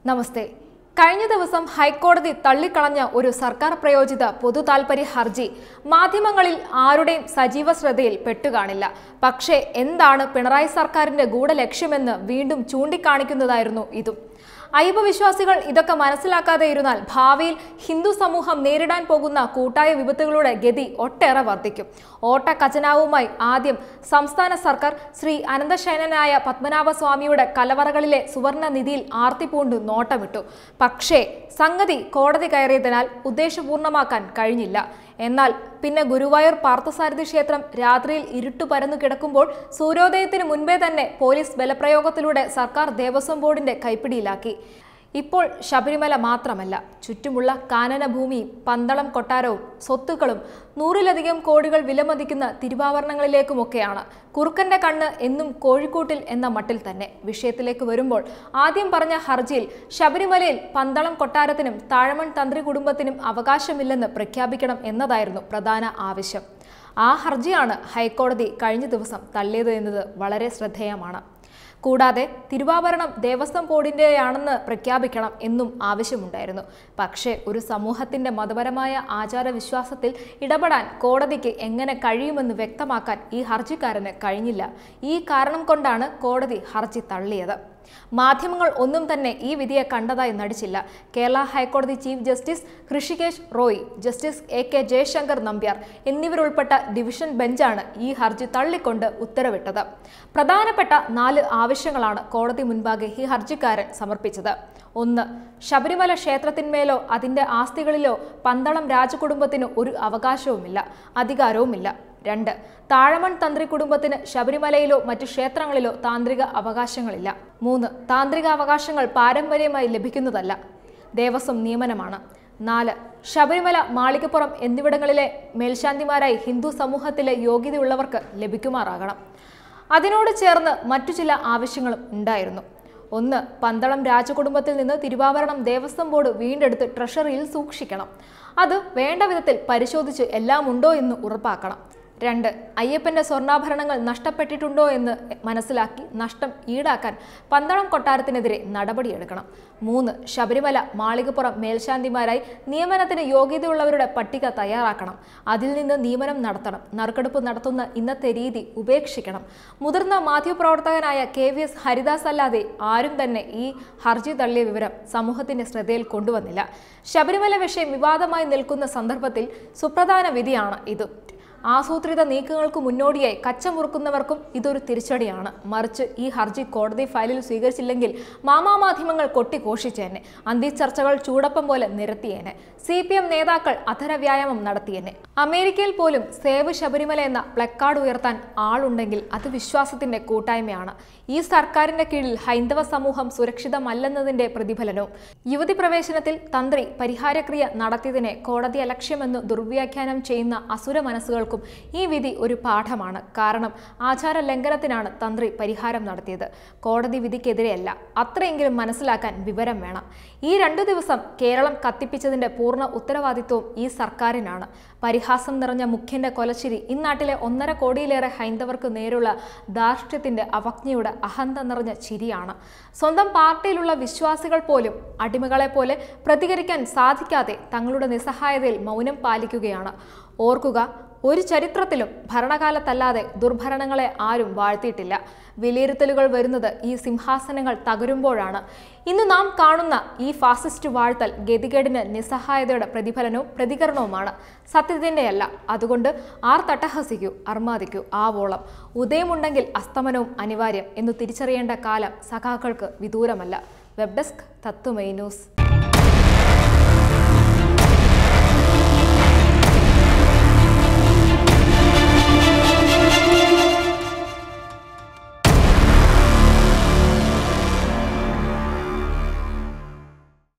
നമസ്തേ കഴിഞ്ഞ ദിവസം ഹൈക്കോടതി തള്ളിക്കളഞ്ഞ ഒരു സർക്കാർ പ്രയോജിത പൊതു താൽപര്യ ഹർജി മാധ്യമങ്ങളിൽ ആരുടെയും സജീവ ശ്രദ്ധയിൽ പെട്ടുകാണില്ല പക്ഷേ എന്താണ് പിണറായി സർക്കാരിന്റെ ഗൂഢലക്ഷ്യമെന്ന് വീണ്ടും ചൂണ്ടിക്കാണിക്കുന്നതായിരുന്നു ഇതും അയ്യപ്പ വിശ്വാസികൾ ഇതൊക്കെ മനസ്സിലാക്കാതെ ഇരുന്നാൽ ഭാവിയിൽ ഹിന്ദു സമൂഹം നേരിടാൻ പോകുന്ന കൂട്ടായ വിപത്തുകളുടെ ഗതി ഒട്ടേറെ വർദ്ധിക്കും ഓട്ട ഖജനാവുമായി ആദ്യം സംസ്ഥാന സർക്കാർ ശ്രീ അനന്തശയനനായ പത്മനാഭസ്വാമിയുടെ കലവറകളിലെ സുവർണ നിധിയിൽ ആർത്തിപൂണ്ട് നോട്ടമിട്ടു പക്ഷേ സംഗതി കോടതി കയറിയതിനാൽ ഉദ്ദേശപൂർണ്ണമാക്കാൻ കഴിഞ്ഞില്ല എന്നാൽ പിന്നെ ഗുരുവായൂർ പാർത്ഥസാരഥി ക്ഷേത്രം രാത്രിയിൽ ഇരുട്ടു പരന്നു കിടക്കുമ്പോൾ സൂര്യോദയത്തിന് മുൻപേ തന്നെ പോലീസ് ബലപ്രയോഗത്തിലൂടെ സർക്കാർ ദേവസ്വം ബോർഡിന്റെ കൈപ്പിടിയിലാക്കി ഇപ്പോൾ ശബരിമല മാത്രമല്ല ചുറ്റുമുള്ള കാനനഭൂമിയും പന്തളം കൊട്ടാരവും സ്വത്തുക്കളും നൂറിലധികം കോടികൾ വിലമതിക്കുന്ന തിരുവാഭരണങ്ങളിലേക്കുമൊക്കെയാണ് കുറുക്കന്റെ കണ്ണ് എന്നും കോഴിക്കോട്ടിൽ എന്ന മട്ടിൽ തന്നെ വിഷയത്തിലേക്ക് വരുമ്പോൾ ആദ്യം പറഞ്ഞ ഹർജിയിൽ ശബരിമലയിൽ പന്തളം കൊട്ടാരത്തിനും താഴമൺ തന്ത്രി കുടുംബത്തിനും അവകാശമില്ലെന്ന് പ്രഖ്യാപിക്കണം എന്നതായിരുന്നു പ്രധാന ആവശ്യം ആ ഹർജിയാണ് ഹൈക്കോടതി കഴിഞ്ഞ ദിവസം തള്ളിയത് എന്നത് വളരെ ശ്രദ്ധേയമാണ് കൂടാതെ തിരുവാഭരണം ദേവസ്വം ബോർഡിൻ്റെയാണെന്ന് പ്രഖ്യാപിക്കണം എന്നും ആവശ്യമുണ്ടായിരുന്നു പക്ഷേ ഒരു സമൂഹത്തിന്റെ മതപരമായ ആചാരവിശ്വാസത്തിൽ ഇടപെടാൻ കോടതിക്ക് എങ്ങനെ കഴിയുമെന്ന് വ്യക്തമാക്കാൻ ഈ ഹർജിക്കാരന് കഴിഞ്ഞില്ല ഈ കാരണം കൊണ്ടാണ് കോടതി ഹർജി തള്ളിയത് മാധ്യമങ്ങൾ ഒന്നും തന്നെ ഈ വിധിയെ കണ്ടതായി നടിച്ചില്ല കേരള ഹൈക്കോടതി chief justice Hrishikesh Roy justice A K Jayasankar Nambiar എന്നിവരുൾപ്പെട്ട ഡിവിഷൻ ബെഞ്ചാണ് ഈ ഹർജി തള്ളിക്കൊണ്ട് ഉത്തരവിട്ടത് പ്രധാനപ്പെട്ട നാല് ആവശ്യങ്ങളാണ് കോടതി മുൻപാകെ ഈ ഹർജിക്കാരൻ സമർപ്പിച്ചത് ഒന്ന് ശബരിമല ക്ഷേത്രത്തിന്മേലോ അതിന്റെ ആസ്തികളിലോ പന്തളം രാജകുടുംബത്തിന് ഒരു അവകാശവുമില്ല അധികാരവുമില്ല രണ്ട് താഴമൺ തന്ത്രി കുടുംബത്തിന് ശബരിമലയിലോ മറ്റു ക്ഷേത്രങ്ങളിലോ താന്ത്രിക അവകാശങ്ങളില്ല മൂന്ന് താന്ത്രിക അവകാശങ്ങൾ പാരമ്പര്യമായി ലഭിക്കുന്നതല്ല ദേവസ്വം നിയമനമാണ് നാല് ശബരിമല മാളികപ്പുറം എന്നിവിടങ്ങളിലെ മേൽശാന്തിമാരായി ഹിന്ദു സമൂഹത്തിലെ യോഗ്യതയുള്ളവർക്ക് ലഭിക്കുമാറാകണം അതിനോട് ചേർന്ന് മറ്റു ചില ആവശ്യങ്ങളും ഉണ്ടായിരുന്നു ഒന്ന് പന്തളം രാജകുടുംബത്തിൽ നിന്ന് തിരുവാഭരണം ദേവസ്വം ബോർഡ് വീണ്ടെടുത്ത് ട്രഷറിയിൽ സൂക്ഷിക്കണം അത് വേണ്ട വിധത്തിൽ പരിശോധിച്ച് എല്ലാം ഉണ്ടോ എന്ന് ഉറപ്പാക്കണം രണ്ട് അയ്യപ്പന്റെ സ്വർണ്ണാഭരണങ്ങൾ നഷ്ടപ്പെട്ടിട്ടുണ്ടോ എന്ന് മനസ്സിലാക്കി നഷ്ടം ഈടാക്കാൻ പന്തളം കൊട്ടാരത്തിനെതിരെ നടപടിയെടുക്കണം മൂന്ന് ശബരിമല മാളികപ്പുറം മേൽശാന്തിമാരായി നിയമനത്തിന് യോഗ്യതയുള്ളവരുടെ പട്ടിക തയ്യാറാക്കണം അതിൽ നിന്ന് നിയമനം നടത്തണം നറുക്കെടുപ്പ് നടത്തുന്ന ഇന്നത്തെ രീതി ഉപേക്ഷിക്കണം മുതിർന്ന മാധ്യമപ്രവർത്തകനായ കെ വി എസ് ഹരിദാസ് അല്ലാതെ ആരും തന്നെ ഈ ഹർജി തള്ളിയ വിവരം സമൂഹത്തിന്റെ ശ്രദ്ധയിൽ കൊണ്ടുവന്നില്ല ശബരിമല വിഷയം വിവാദമായി നിൽക്കുന്ന സന്ദർഭത്തിൽ സുപ്രധാന വിധിയാണ് ഇത് ആസൂത്രിത നീക്കങ്ങൾക്ക് മുന്നോടിയായി കച്ചമുറുക്കുന്നവർക്കും ഇതൊരു തിരിച്ചടിയാണ് മറിച്ച് ഈ ഹർജി കോടതി ഫയലിൽ സ്വീകരിച്ചില്ലെങ്കിൽ മാമാമാധ്യമങ്ങൾ കൊട്ടിഘോഷിച്ചേനെ അന്തിച്ചർച്ചകൾ ചൂടപ്പം പോലെ നിരത്തിയേനെ സി പി എം നേതാക്കൾ അധരവ്യായാമം നടത്തിയേനെ അമേരിക്കയിൽ പോലും സേവ് ശബരിമല എന്ന പ്ലക്കാർഡ് ഉയർത്താൻ ആളുണ്ടെങ്കിൽ അത് വിശ്വാസത്തിന്റെ കൂട്ടായ്മയാണ് ഈ സർക്കാരിന്റെ കീഴിൽ ഹൈന്ദവ സമൂഹം സുരക്ഷിതമല്ലെന്നതിന്റെ പ്രതിഫലനവും യുവതി പ്രവേശനത്തിൽ തന്ത്രി പരിഹാരക്രിയ നടത്തിയതിനെ കോടതി അലക്ഷ്യമെന്ന് ദുർവ്യാഖ്യാനം ചെയ്യുന്ന അസുര മനസ്സുകൾക്കും ഈ വിധി ഒരു പാഠമാണ് കാരണം ആചാര ലംഘനത്തിനാണ് തന്ത്രി പരിഹാരം നടത്തിയത് കോടതി വിധിക്കെതിരെയല്ല അത്രയെങ്കിലും മനസ്സിലാക്കാൻ വിവരം വേണം ഈ രണ്ടു ദിവസം കേരളം കത്തിപ്പിച്ചതിന്റെ പൂർണ്ണ ഉത്തരവാദിത്വവും ഈ സർക്കാരിനാണ് പരിഹാസം നിറഞ്ഞ മുഖ്യന്റെ കൊലച്ചിരി ഇന്നാട്ടിലെ ഒന്നര കോടിയിലേറെ ഹൈന്ദവർക്ക് നേരുള്ള ധാർഷ്ട്യത്തിന്റെ അവജ്ഞയുടെ അഹന്ത നിറഞ്ഞ ചിരിയാണ് സ്വന്തം പാർട്ടിയിലുള്ള വിശ്വാസികൾ പോലും അടിമകളെ പോലെ പ്രതികരിക്കാൻ സാധിക്കാതെ തങ്ങളുടെ നിസ്സഹായതയിൽ മൗനം പാലിക്കുകയാണ് ഓർക്കുക ഒരു ചരിത്രത്തിലും ഭരണകാലത്തല്ലാതെ ദുർഭരണങ്ങളെ ആരും വാഴ്ത്തിയിട്ടില്ല വിലയിരുത്തലുകൾ വരുന്നത് ഈ സിംഹാസനങ്ങൾ തകരുമ്പോഴാണ് ഇന്ന് നാം കാണുന്ന ഈ ഫാസിസ്റ്റ് വാഴ്ത്തൽ ഗതികേടിന് നിസ്സഹായതയുടെ പ്രതിഫലനവും പ്രതികരണവുമാണ് സത്യത്തിൻ്റെയല്ല അതുകൊണ്ട് ആർ തട്ടഹസിക്കൂ അർമാദിക്കൂ ആവോളം ഉദയമുണ്ടെങ്കിൽ അസ്തമനവും അനിവാര്യം എന്ന് തിരിച്ചറിയേണ്ട കാലം സഖാക്കൾക്ക് വിദൂരമല്ല വെബ് ഡെസ്ക് തത്വമൈ ന്യൂസ്